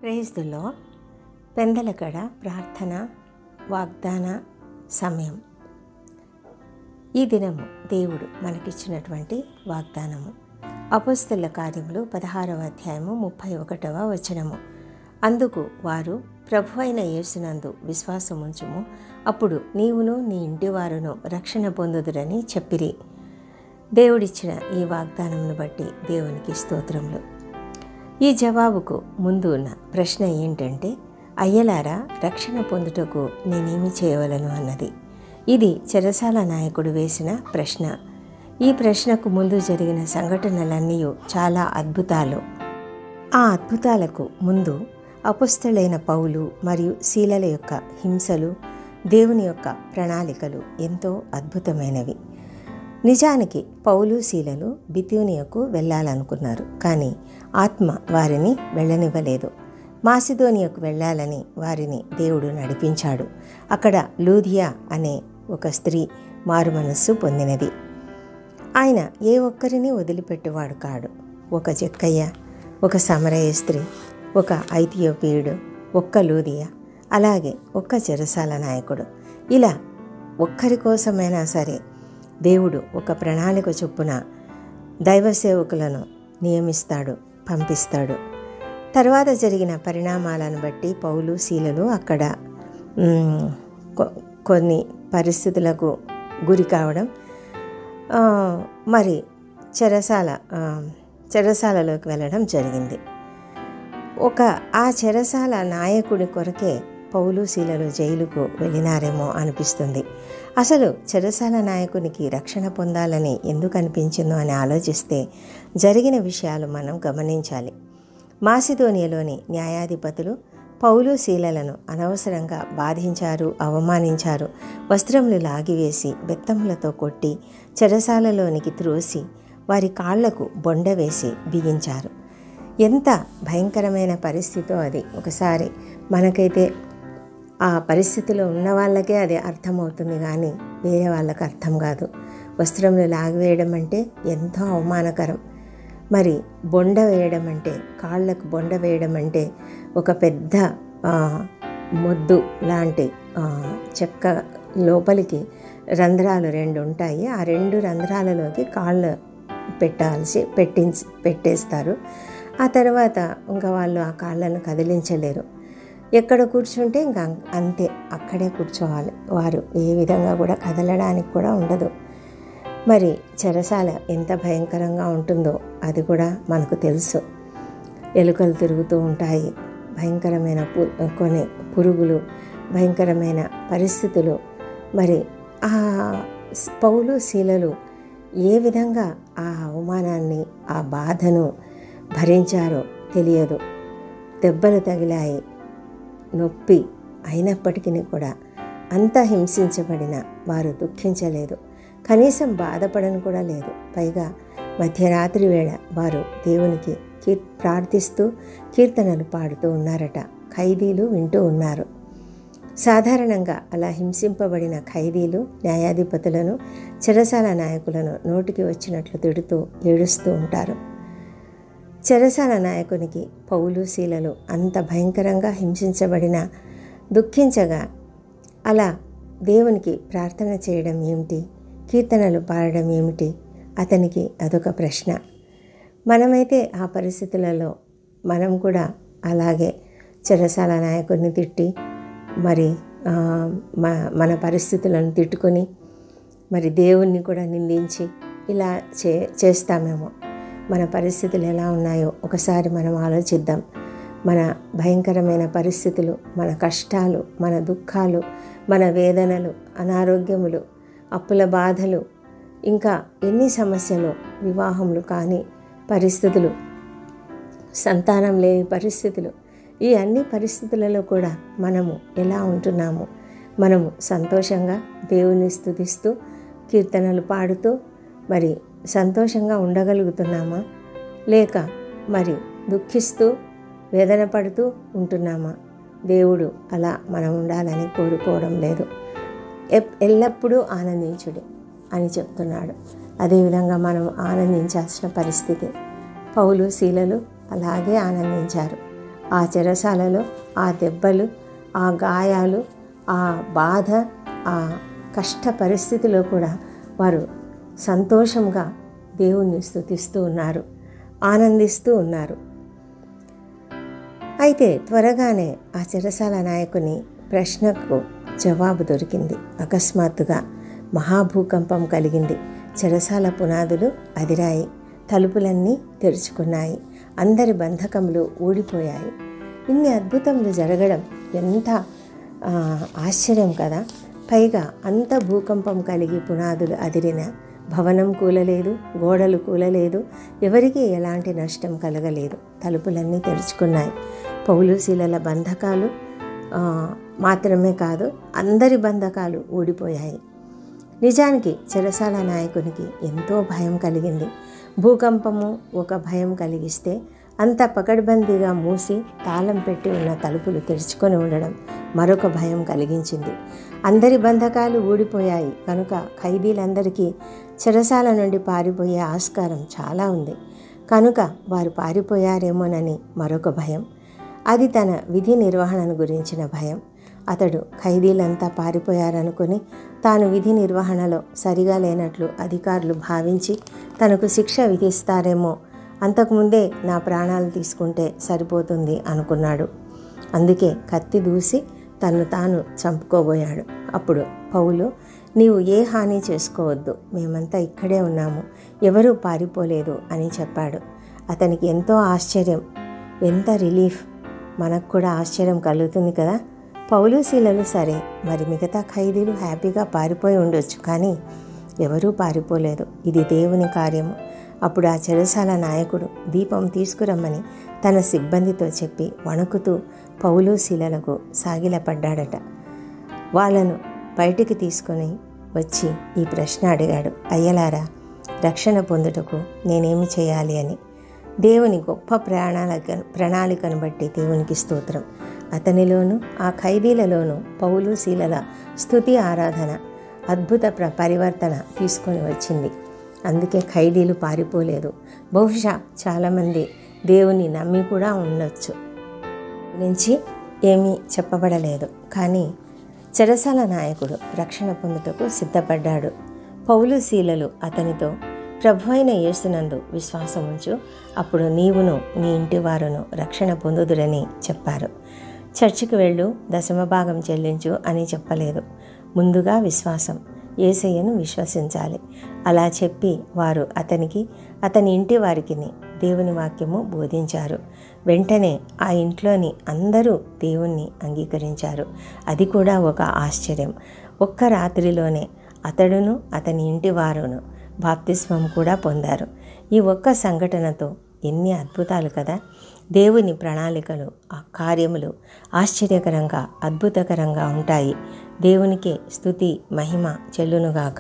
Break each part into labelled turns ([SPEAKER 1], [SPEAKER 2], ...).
[SPEAKER 1] praise the lord పెందలకడ ప్రార్థన వాగ్దాన సమయం ఈ దినము దేవుడు మనకిచ్చినటువంటి వాగ్దానము అపస్తుల కార్యములు పదహారవ అధ్యాయము ముప్పై ఒకటవ వచనము అందుకు వారు ప్రభు అయిన యేసునందు విశ్వాసముంచుము అప్పుడు నీవును నీ ఇంటివారును రక్షణ పొందుదురని చెప్పిరి దేవుడిచ్చిన ఈ వాగ్దానమును బట్టి దేవునికి స్తోత్రములు ఈ జవాబుకు ముందు ఉన్న ప్రశ్న ఏంటంటే అయ్యలారా రక్షణ పొందుటకు నేనేమి చేయవలను అన్నది ఇది చెరసాల నాయకుడు వేసిన ప్రశ్న ఈ ప్రశ్నకు ముందు జరిగిన సంఘటనలన్నీ చాలా అద్భుతాలు ఆ అద్భుతాలకు ముందు అపుస్తలైన పౌలు మరియు శీలల యొక్క హింసలు దేవుని యొక్క ప్రణాళికలు ఎంతో అద్భుతమైనవి నిజానికి పౌలు శీలలు బితూనియకు వెళ్ళాలనుకున్నారు కానీ ఆత్మ వారిని వెళ్ళనివ్వలేదు మాసిదోనియకు వెళ్ళాలని వారిని దేవుడు నడిపించాడు అక్కడ లూధియా అనే ఒక స్త్రీ మారు మనస్సు పొందినది ఆయన ఏ ఒక్కరిని వదిలిపెట్టేవాడు కాడు ఒక చెక్కయ్య ఒక సమరయ స్త్రీ ఒక ఐథియోపియుడు ఒక్క లూదియా అలాగే ఒక్క చెరసాల నాయకుడు ఇలా ఒక్కరి కోసమైనా సరే దేవుడు ఒక ప్రణాళిక చొప్పున దైవ సేవకులను నియమిస్తాడు పంపిస్తాడు తర్వాత జరిగిన పరిణామాలను బట్టి పౌలు శీలలు అక్కడ మ్, కొ- కొన్ని పరిస్థితులకు గురి కావడం ఆ, మరి చెరసాల ఆ, చెరసాలలోకి వెళ్ళడం జరిగింది ఒక ఆ చెరసాల నాయకుడి కొరకే పౌలు శీలలు జైలుకు వెళ్ళినారేమో అనిపిస్తుంది అసలు చెరసాల నాయకునికి రక్షణ పొందాలని ఎందుకు అనిపించిందో అని ఆలోచిస్తే జరిగిన విషయాలు మనం గమనించాలి మాసిదోనియలోని న్యాయాధిపతులు పౌలు శీలలను అనవసరంగా బాధించారు అవమానించారు వస్త్రములు లాగివేసి బెత్తములతో కొట్టి చెరసాలలోనికి త్రోసి వారి కాళ్లకు బొండ వేసి బిగించారు ఎంత భయంకరమైన పరిస్థితో అది ఒకసారి మనకైతే ఆ పరిస్థితిలో ఉన్న వాళ్ళకే అది అర్థమవుతుంది కానీ వేరే వాళ్ళకి అర్థం కాదు వస్త్రములు లాగివేయడం అంటే ఎంతో అవమానకరం మరి బొండ వేయడం అంటే కాళ్ళకు బొండ వేయడం అంటే ఒక పెద్ద ఆ, మొద్దు లాంటి ఆ, చెక్క లోపలికి రంధ్రాలు రెండు ఉంటాయి ఆ రెండు రంధ్రాలలోకి కాళ్ళు పెట్టాల్సి పెట్టించి పెట్టేస్తారు ఆ తర్వాత ఇంకా వాళ్ళు ఆ కాళ్ళను కదిలించలేరు ఎక్కడ కూర్చుంటే ఇంకా అంతే అక్కడే కూర్చోవాలి వారు ఏ విధంగా కూడా కదలడానికి కూడా ఉండదు మరి చెరసాల ఎంత భయంకరంగా ఉంటుందో అది కూడా మనకు తెలుసు ఎలుకలు తిరుగుతూ ఉంటాయి భయంకరమైన పు కొన్ని పురుగులు భయంకరమైన పరిస్థితులు మరి ఆ స్- పౌలు శీలలు ఏ విధంగా ఆ అవమానాన్ని ఆ బాధను భరించారో తెలియదు దెబ్బలు తగిలాయి నొప్పి అయినప్పటికీ కూడా అంత హింసించబడిన వారు దుఃఖించలేదు కనీసం బాధపడను కూడా లేదు పైగా మధ్యరాత్రి వేళ వారు దేవునికి కీర్ ప్రార్థిస్తూ కీర్తనలు పాడుతూ ఉన్నారట ఖైదీలు వింటూ ఉన్నారు సాధారణంగా అలా హింసింపబడిన ఖైదీలు న్యాయాధిపతులను చెరసాల నాయకులను నోటికి వచ్చినట్లు తిడుతూ ఏడుస్తూ ఉంటారు చెరసాల నాయకునికి పౌలు శీలలు అంత భయంకరంగా హింసించబడిన దుఃఖించగా అలా దేవునికి ప్రార్థన చేయడం ఏమిటి కీర్తనలు పాడడం ఏమిటి అతనికి అదొక ప్రశ్న మనమైతే ఆ పరిస్థితులలో మనం కూడా అలాగే చెరసాల నాయకుడిని తిట్టి మరి ఆ, మ- మన పరిస్థితులను తిట్టుకొని మరి దేవుణ్ణి కూడా నిందించి ఇలా చే చేస్తామేమో మన పరిస్థితులు ఎలా ఉన్నాయో ఒకసారి మనం ఆలోచిద్దాం మన భయంకరమైన పరిస్థితులు మన కష్టాలు మన దుఃఖాలు మన వేదనలు అనారోగ్యములు అప్పుల బాధలు ఇంకా ఎన్ని సమస్యలు వివాహములు కాని పరిస్థితులు సంతానం లేని పరిస్థితులు ఈ అన్ని పరిస్థితులలో కూడా మనము ఎలా ఉంటున్నాము మనము సంతోషంగా దేవుని స్తుతిస్తూ కీర్తనలు పాడుతూ మరి సంతోషంగా ఉండగలుగుతున్నామా లేక మరి దుఃఖిస్తూ వేదన పడుతూ ఉంటున్నామా దేవుడు అలా మనం ఉండాలని కోరుకోవడం లేదు ఎప్- ఎల్లప్పుడూ ఆనందించుడి అని చెప్తున్నాడు అదేవిధంగా మనం ఆనందించాల్సిన పరిస్థితి పౌలు శీలలు అలాగే ఆనందించారు ఆ చెరసాలలో ఆ దెబ్బలు ఆ గాయాలు ఆ బాధ ఆ కష్ట పరిస్థితిలో కూడా వారు సంతోషంగా దేవుణ్ణి స్తుతిస్తూ ఉన్నారు ఆనందిస్తూ ఉన్నారు అయితే త్వరగానే ఆ చెరసాల నాయకుని ప్రశ్నకు జవాబు దొరికింది అకస్మాత్తుగా మహాభూకంపం కలిగింది చెరసాల పునాదులు అదిరాయి తలుపులన్నీ తెరుచుకున్నాయి అందరి బంధకములు ఊడిపోయాయి ఇన్ని అద్భుతములు జరగడం ఎంత ఆ, ఆశ్చర్యం కదా పైగా అంత భూకంపం కలిగి పునాదులు అదిరిన భవనం కూలలేదు గోడలు కూలలేదు ఎవరికీ ఎలాంటి నష్టం కలగలేదు తలుపులన్నీ తెరుచుకున్నాయి పౌలుశీలల బంధకాలు ఆ, మాత్రమే కాదు అందరి బంధకాలు ఊడిపోయాయి నిజానికి చెరసాల నాయకునికి ఎంతో భయం కలిగింది భూకంపము ఒక భయం కలిగిస్తే అంత పకడ్బందీగా మూసి తాళం పెట్టి ఉన్న తలుపులు తెరుచుకొని ఉండడం మరొక భయం కలిగించింది అందరి బంధకాలు ఊడిపోయాయి కనుక ఖైదీలందరికీ చెరసాల నుండి పారిపోయే ఆస్కారం చాలా ఉంది కనుక వారు పారిపోయారేమోనని మరొక భయం అది తన విధి నిర్వహణను గురించిన భయం అతడు ఖైదీలంతా పారిపోయారనుకుని తాను విధి నిర్వహణలో సరిగా లేనట్లు అధికారులు భావించి తనకు శిక్ష విధిస్తారేమో అంతకుముందే నా ప్రాణాలు తీసుకుంటే సరిపోతుంది అనుకున్నాడు అందుకే కత్తి దూసి తన్ను తాను చంపుకోబోయాడు అప్పుడు పౌలు నీవు ఏ హాని చేసుకోవద్దు మేమంతా ఇక్కడే ఉన్నాము ఎవరూ పారిపోలేదు అని చెప్పాడు అతనికి ఎంతో ఆశ్చర్యం ఎంత రిలీఫ్ మనకు కూడా ఆశ్చర్యం కలుగుతుంది కదా పౌలు శీలలు సరే మరి మిగతా ఖైదీలు హ్యాపీగా పారిపోయి ఉండొచ్చు కానీ ఎవరూ పారిపోలేదు ఇది దేవుని కార్యము అప్పుడు ఆ చెరసాల నాయకుడు దీపం తీసుకురమ్మని తన సిబ్బందితో చెప్పి వణుకుతూ పౌలు శీలలకు సాగిలపడ్డాడట వాళ్ళను బయటికి తీసుకొని వచ్చి ఈ ప్రశ్న అడిగాడు అయ్యలారా రక్షణ పొందుటకు నేనేమి చేయాలి అని దేవుని గొప్ప ప్రణాళిక ప్రణాళికను బట్టి దేవునికి స్తోత్రం అతనిలోను ఆ ఖైదీలలోనూ పౌలు శీలల స్థుతి ఆరాధన అద్భుత ప్ర పరివర్తన తీసుకొని వచ్చింది అందుకే ఖైదీలు పారిపోలేదు బహుశా చాలామంది దేవుని నమ్మి కూడా ఉండొచ్చు గురించి ఏమీ చెప్పబడలేదు కానీ చెరసాల నాయకుడు రక్షణ పొందుటకు సిద్ధపడ్డాడు పౌలు శీలలు అతనితో ప్రభు అయిన యేసునందు విశ్వాసం ఉంచు అప్పుడు నీవును నీ ఇంటి వారును రక్షణ పొందుదురని చెప్పారు చర్చికి వెళ్ళు దశమ భాగం చెల్లించు అని చెప్పలేదు ముందుగా విశ్వాసం ఏసయ్యను విశ్వసించాలి అలా చెప్పి వారు అతనికి అతని ఇంటి వారికి దేవుని వాక్యము బోధించారు వెంటనే ఆ ఇంట్లోని అందరూ దేవుణ్ణి అంగీకరించారు అది కూడా ఒక ఆశ్చర్యం ఒక్క రాత్రిలోనే అతడును అతని ఇంటి వారును బాప్తిస్మం కూడా పొందారు ఈ ఒక్క సంఘటనతో ఎన్ని అద్భుతాలు కదా దేవుని ప్రణాళికలు ఆ కార్యములు ఆశ్చర్యకరంగా అద్భుతకరంగా ఉంటాయి దేవునికే స్థుతి మహిమ చెల్లునుగాక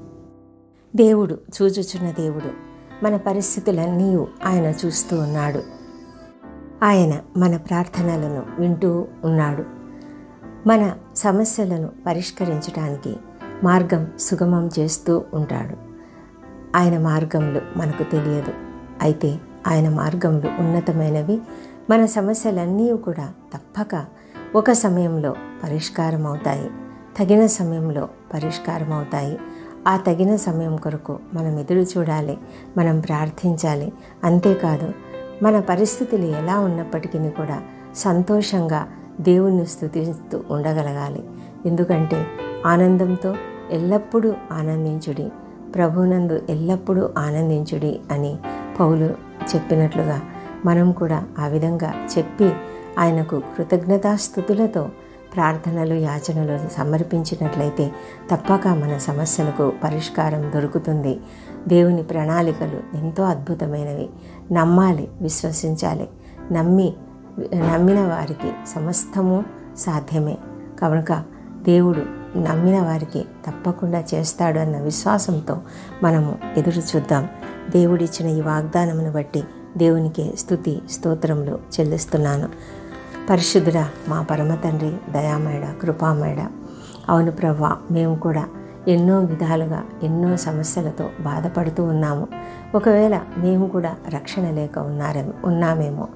[SPEAKER 1] దేవుడు చూచుచున్న దేవుడు మన పరిస్థితులన్నీ ఆయన చూస్తూ ఉన్నాడు ఆయన మన ప్రార్థనలను వింటూ ఉన్నాడు మన సమస్యలను పరిష్కరించడానికి మార్గం సుగమం చేస్తూ ఉంటాడు ఆయన మార్గములు మనకు తెలియదు అయితే ఆయన మార్గములు ఉన్నతమైనవి మన సమస్యలన్నీ కూడా తప్పక ఒక సమయంలో పరిష్కారం అవుతాయి తగిన సమయంలో పరిష్కారం అవుతాయి ఆ తగిన సమయం కొరకు మనం ఎదురు చూడాలి మనం ప్రార్థించాలి అంతేకాదు మన పరిస్థితులు ఎలా ఉన్నప్పటికీ కూడా సంతోషంగా దేవుణ్ణి స్థుతిస్తూ ఉండగలగాలి ఎందుకంటే ఆనందంతో ఎల్లప్పుడూ ఆనందించుడి ప్రభునందు ఎల్లప్పుడూ ఆనందించుడి అని పౌలు చెప్పినట్లుగా మనం కూడా ఆ విధంగా చెప్పి ఆయనకు కృతజ్ఞతాస్థుతులతో ప్రార్థనలు యాచనలు సమర్పించినట్లయితే తప్పక మన సమస్యలకు పరిష్కారం దొరుకుతుంది దేవుని ప్రణాళికలు ఎంతో అద్భుతమైనవి నమ్మాలి విశ్వసించాలి నమ్మి నమ్మిన వారికి సమస్తము సాధ్యమే కనుక దేవుడు నమ్మిన వారికి తప్పకుండా చేస్తాడు అన్న విశ్వాసంతో మనము ఎదురు చూద్దాం దేవుడిచ్చిన ఈ వాగ్దానమును బట్టి దేవునికి స్థుతి స్తోత్రములు చెల్లిస్తున్నాను పరిశుద్ధుడా మా పరమ తండ్రి దయామేడ కృపామేడ అవును ప్రవ్వా మేము కూడా ఎన్నో విధాలుగా ఎన్నో సమస్యలతో బాధపడుతూ ఉన్నాము ఒకవేళ మేము కూడా రక్షణ లేక ఉన్నారేమో ఉన్నామేమో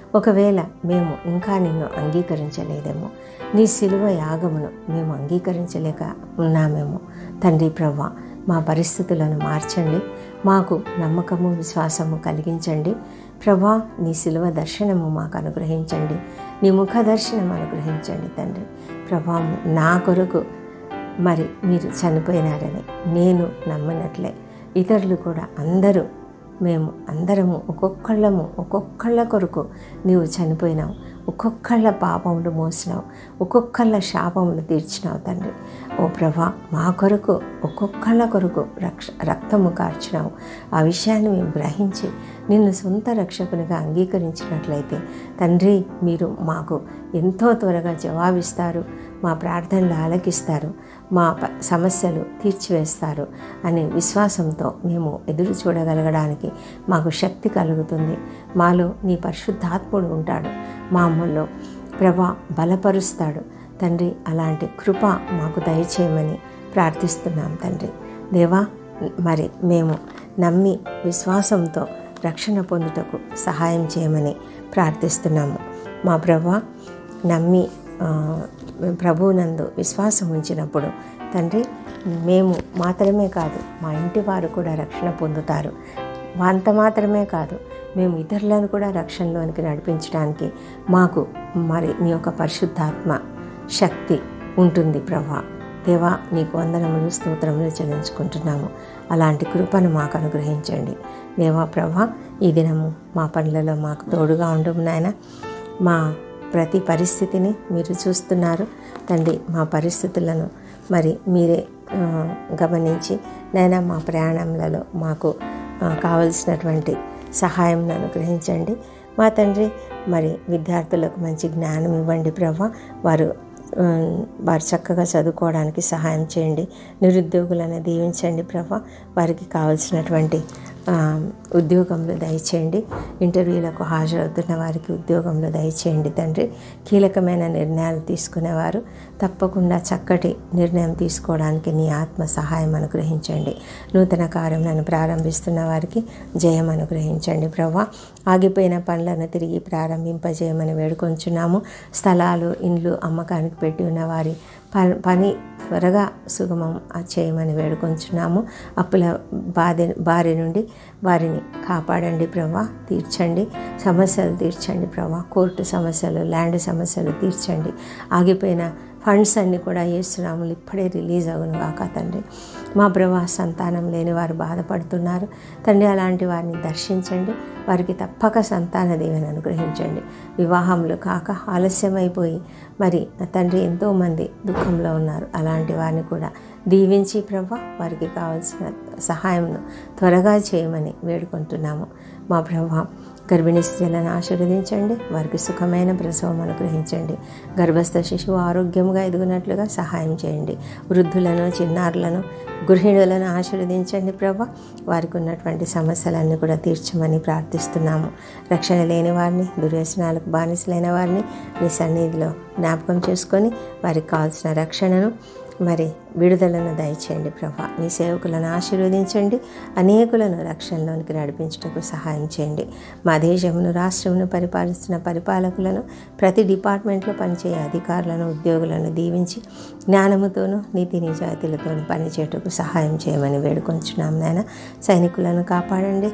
[SPEAKER 1] ఒకవేళ మేము ఇంకా నిన్ను అంగీకరించలేదేమో నీ శిలువ యాగమును మేము అంగీకరించలేక ఉన్నామేమో తండ్రి ప్రభా మా పరిస్థితులను మార్చండి మాకు నమ్మకము విశ్వాసము కలిగించండి ప్రభా నీ శిలువ దర్శనము మాకు అనుగ్రహించండి నీ ముఖ దర్శనం అనుగ్రహించండి తండ్రి ప్రభా నా కొరకు మరి మీరు చనిపోయినారని నేను నమ్మినట్లే ఇతరులు కూడా అందరూ మేము అందరము ఒక్కొక్కళ్ళము ఒక్కొక్కళ్ళ కొరకు నీవు చనిపోయినావు ఒక్కొక్కళ్ళ పాపములు మోసినావు ఒక్కొక్కళ్ళ శాపములు తీర్చినావు తండ్రి ఓ ప్రభా మా కొరకు ఒక్కొక్కళ్ళ కొరకు రక్ష రక్తము కార్చినావు ఆ విషయాన్ని మేము గ్రహించి నిన్ను సొంత రక్షకునిగా అంగీకరించినట్లయితే తండ్రి మీరు మాకు ఎంతో త్వరగా జవాబిస్తారు మా ప్రార్థనలు ఆలకిస్తారు మా ప- సమస్యలు తీర్చివేస్తారు అనే విశ్వాసంతో మేము ఎదురు చూడగలగడానికి మాకు శక్తి కలుగుతుంది మాలో నీ పరిశుద్ధాత్ముడు ఉంటాడు మా అమ్మల్లో ప్రభా బలపరుస్తాడు తండ్రి అలాంటి కృప మాకు దయచేయమని ప్రార్థిస్తున్నాం తండ్రి దేవా మరి మేము నమ్మి విశ్వాసంతో రక్షణ పొందుటకు సహాయం చేయమని ప్రార్థిస్తున్నాము మా ప్రభా నమ్మి ఆ, ప్రభువునందు విశ్వాసం ఉంచినప్పుడు తండ్రి మేము మాత్రమే కాదు మా ఇంటి వారు కూడా రక్షణ పొందుతారు అంత మాత్రమే కాదు మేము ఇతరులను కూడా రక్షణలోనికి నడిపించడానికి మాకు మరి నీ యొక్క పరిశుద్ధాత్మ శక్తి ఉంటుంది ప్రభా దేవా నీకు వందనములు స్తోత్రములు చెల్లించుకుంటున్నాము అలాంటి కృపను మాకు అనుగ్రహించండి దేవా ప్రభా ఈ దినము మా పనులలో మాకు తోడుగా ఉండము నాయన మా ప్రతి పరిస్థితిని మీరు చూస్తున్నారు తండ్రి మా పరిస్థితులను మరి మీరే ఆ, గమనించి నైనా మా ప్రయాణంలలో మాకు ఆ, కావలసినటువంటి సహాయం అనుగ్రహించండి మా తండ్రి మరి విద్యార్థులకు మంచి జ్ఞానం ఇవ్వండి ప్రభా వారు ఆ, వారు చక్కగా చదువుకోవడానికి సహాయం చేయండి నిరుద్యోగులను దీవించండి ప్రభా వారికి కావలసినటువంటి ఆ, ఉద్యోగంలో దయచేయండి ఇంటర్వ్యూలకు హాజరవుతున్న వారికి ఉద్యోగంలో దయచేయండి తండ్రి కీలకమైన నిర్ణయాలు తీసుకునేవారు తప్పకుండా చక్కటి నిర్ణయం తీసుకోవడానికి నీ ఆత్మ సహాయం అనుగ్రహించండి నూతన కార్యములను ప్రారంభిస్తున్న వారికి జయం అనుగ్రహించండి ప్రభా ఆగిపోయిన పనులను తిరిగి ప్రారంభింపజేయమని వేడుకొంచున్నాము స్థలాలు ఇండ్లు అమ్మకానికి పెట్టి ఉన్న వారి ప- పని త్వరగా సుగమం చేయమని వేడుకొంచున్నాము అప్పుల బాధ బారి నుండి వారిని కాపాడండి ప్రభా తీర్చండి సమస్యలు తీర్చండి ప్రభా కోర్టు సమస్యలు ల్యాండ్ సమస్యలు తీర్చండి ఆగిపోయిన ఫండ్స్ అన్నీ కూడా వేస్తున్నాములు ఇప్పుడే రిలీజ్ అగును కాక తండ్రి మా ప్రభా సంతానం లేని వారు బాధపడుతున్నారు తండ్రి అలాంటి వారిని దర్శించండి వారికి తప్పక సంతాన దేవుని అనుగ్రహించండి వివాహములు కాక ఆలస్యమైపోయి మరి తండ్రి ఎంతోమంది దుఃఖంలో ఉన్నారు అలాంటి వారిని కూడా దీవించి ప్రభా వారికి కావాల్సిన సహాయంను త్వరగా చేయమని వేడుకుంటున్నాము మా ప్రభా గర్భిణీ స్త్రీలను ఆశీర్వదించండి వారికి సుఖమైన ప్రసవం అనుగ్రహించండి గర్భస్థ శిశువు ఆరోగ్యంగా ఎదుగునట్లుగా సహాయం చేయండి వృద్ధులను చిన్నారులను గృహిణులను ఆశీర్వదించండి ప్రభా వారికి ఉన్నటువంటి సమస్యలన్నీ కూడా తీర్చమని ప్రార్థిస్తున్నాము రక్షణ లేని వారిని దుర్వ్యసనాలకు బానిసలైన వారిని నీ సన్నిధిలో జ్ఞాపకం చేసుకొని వారికి కావాల్సిన రక్షణను మరి విడుదలను దయచేయండి ప్రభా మీ సేవకులను ఆశీర్వదించండి అనేకులను రక్షణలోనికి నడిపించుటకు సహాయం చేయండి మా దేశమును రాష్ట్రమును పరిపాలిస్తున్న పరిపాలకులను ప్రతి డిపార్ట్మెంట్లో పనిచేయే అధికారులను ఉద్యోగులను దీవించి జ్ఞానముతోనూ నీతి నిజాయితీలతోనూ పనిచేయటకు సహాయం చేయమని వేడుకొంచున్నాం నాయన సైనికులను కాపాడండి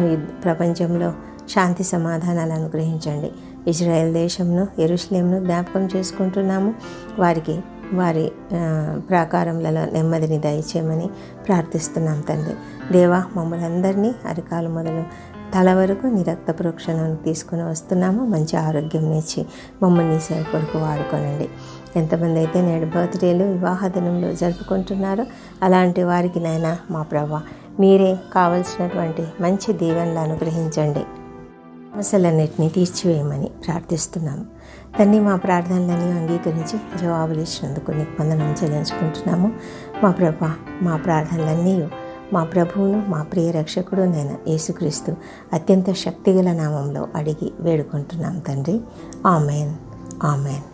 [SPEAKER 1] ప్రపంచంలో శాంతి సమాధానాలు అనుగ్రహించండి ఇజ్రాయెల్ దేశంను ఎరుషలేంను జ్ఞాపకం చేసుకుంటున్నాము వారికి వారి ఆ, ప్రాకారములలో నెమ్మదిని దయచేయమని ప్రార్థిస్తున్నాం తండ్రి దేవా మమ్మల్ని అందరినీ అరికాలు మొదలు తల వరకు నీ రక్త ప్రోక్షణను తీసుకుని వస్తున్నాము మంచి ఆరోగ్యం ఇచ్చి మమ్మల్ని నీ సేవ కొరకు వాడుకోనండి ఎంతమంది అయితే నేడు బర్త్డేలు వివాహ దినంలో జరుపుకుంటున్నారో అలాంటి వారికి నైనా మా ప్రభా మీరే కావలసినటువంటి మంచి దీవెనలు అనుగ్రహించండి సమస్యలన్నింటినీ తీర్చివేయమని ప్రార్థిస్తున్నాము తండ్రి మా ప్రార్థనలన్నీ అంగీకరించి జవాబులు ఇచ్చినందుకు నీకు వందనం చెల్లించుకుంటున్నాము మా ప్రభ మా ప్రార్థనలన్నీ మా ప్రభువును మా ప్రియ రక్షకుడు నేను యేసుక్రీస్తు అత్యంత శక్తిగల నామంలో అడిగి వేడుకుంటున్నాం తండ్రి ఆమెన్ ఆమెన్